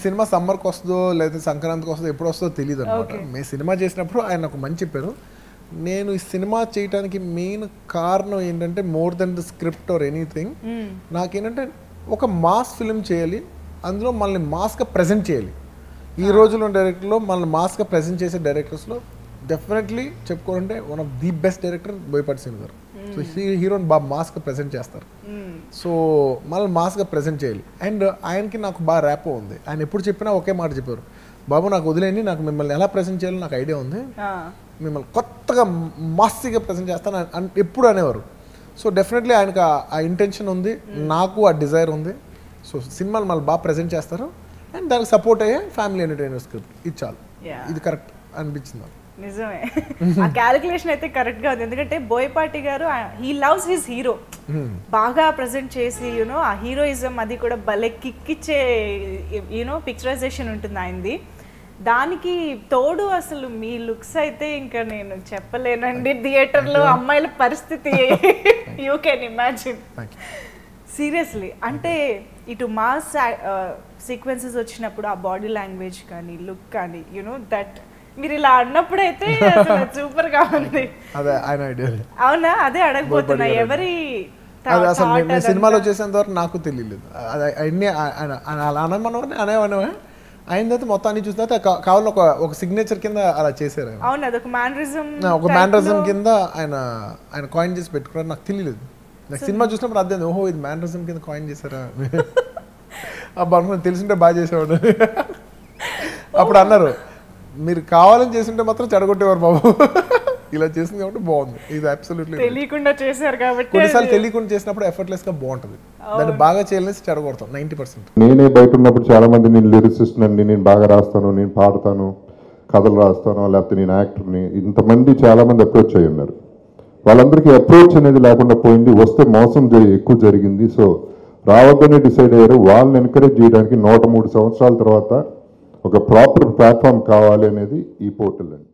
Cinema సమ్మర్కి వస్తుందో లేదా సంక్రాంతికి వస్తుందో ఎప్పుడు వస్తుందో తెలియదు అనమాట మేము సినిమా చేసినప్పుడు ఆయన ఒక మంచి చెప్పారు నేను ఈ సినిమా చేయడానికి మెయిన్ కారణం ఏంటంటే more than the script or anything నాకేంటంటే ఒక మాస్ ఫిల్మ్ చేయాలి అందులో మనల్ని మాస్గా ప్రజెంట్ చేయాలి ఈ రోజుల్లో డైరెక్టర్లో మనల్ని మాస్గా ప్రజెంట్ చేసే డైరెక్టర్స్లో డెఫినెట్లీ చెప్పుకోవాలంటే one of the best director Boyapati Singh garu so హీరోని బాగా మాస్గా ప్రజెంట్ చేస్తారు సో మళ్ళీ మాస్గా ప్రజెంట్ చేయాలి అండ్ ఆయనకి నాకు బాగా ర్యాపో ఉంది ఆయన ఎప్పుడు చెప్పినా ఒకే మాట చెప్పారు బాబు నాకు వదిలేండి నాకు మిమ్మల్ని ఎలా ప్రజెంట్ చేయాలో నాకు ఐడియా ఉంది మిమ్మల్ని కొత్తగా మాస్గా ప్రజెంట్ చేస్తాను అని- అని ఎప్పుడు అనేవారు సో డెఫినెట్లీ ఆయనకు ఆ- ఆ ఇంటెన్షన్ ఉంది నాకు ఆ డిజైర్ ఉంది సో సినిమాలు మళ్ళీ బాగా ప్రజెంట్ చేస్తారు అండ్ దానికి సపోర్ట్ అయ్యే ఫ్యామిలీ ఎంటర్టైనర్ స్క్రిప్ట్ ఇది చాలు Yeah. ఇది కరెక్ట్ అనిపించింది నాకు నిజమే ఆ క్యాలిక్యులేషన్ అయితే కరెక్ట్ గా ఉంది ఎందుకంటే Boyapati garu he loves his hero బాగా ప్రజెంట్ చేసి యూనో ఆ హీరోయిజం అది కూడా భలే కిక్ ఇచ్చే యూనో పిక్చరైజేషన్ ఉంటుంది ఆయనది దానికి తోడు అసలు మీ లుక్స్ అయితే ఇంకా నేను చెప్పలేనండి థియేటర్లో అమ్మాయిల పరిస్థితి you can imagine thank you seriously అంటే ఇటు మాస్ సీక్వెన్సెస్ వచ్చినప్పుడు ఆ బాడీ లాంగ్వేజ్ కానీ లుక్ కానీ యునో దట్ మీరు ఇలా అన్నప్పుడైతే సూపర్ గా ఉంది అదే ఆయన ఐడియా అవునా అదే అడగబోతున్నా ఎవరి అది అసలు thought నేను- నేను అదంతా? సినిమాలో చేసేంత వరకు నాకు తెలియలేదు అది అన్ని ఆయన ఆయన అలా అనమని అనేవనే అయిన తర్వాత మొత్తం అన్ని చూసిన తర్వాత కా- కావాలని ఒక ఒక సిగ్నేచర్ కింద అలా చేశారు ఆయన అవును అదొక మ్యానరిజం నా ఒక మ్యానరిజం కింద ఆయన ఆయన కాయిన్ చేసి పెట్టుకున్నారు నాకు తెలియలేదు నాకు సినిమా చూసినప్పుడు అర్థం ఓహో ఇది మ్యానరిజం కింద కాయిన్ చేశారా అబ్బా అనుకుని తెలిసింటే బాగా చేసేవాడు అప్పుడు అన్నారు మీరు కావాలని చేసింటే మాత్రం చెడగొట్టేవారు బాబు ఇలా చేసింది కాబట్టి బాగుంది ఇది అబ్సల్యూట్లీ తెలియకుండా చేశారు కాబట్టి కొన్నిసార్లు తెలియకుండా చేసినప్పుడు ఎఫర్ట్లెస్ గా బాగుంటుంది దాన్ని బాగా చేయాలని చెడగొడతాం నైంటీ పర్సెంట్ నేనే బయట ఉన్నప్పుడు చాలా మంది నేను లిరిసిస్ట్ అండి నేను బాగా రాస్తాను నేను పాడతాను కథలు రాస్తాను లేకపోతే నేను యాక్టర్ని ఇంతమంది చాలా మంది అప్రోచ్ అయ్యి ఉన్నారు వాళ్ళందరికీ అప్రోచ్ అనేది లేకుండా పోయింది వస్తే మోసం జరి ఎక్కువ జరిగింది సో రావద్దని డిసైడ్ అయ్యారు వాళ్ళని ఎంకరేజ్ చేయడానికి నూట మూడు సంవత్సరాల తర్వాత ఒక ప్రాపర్ ప్లాట్ఫామ్ కావాలి అనేది ఈ పోర్టల్ అండి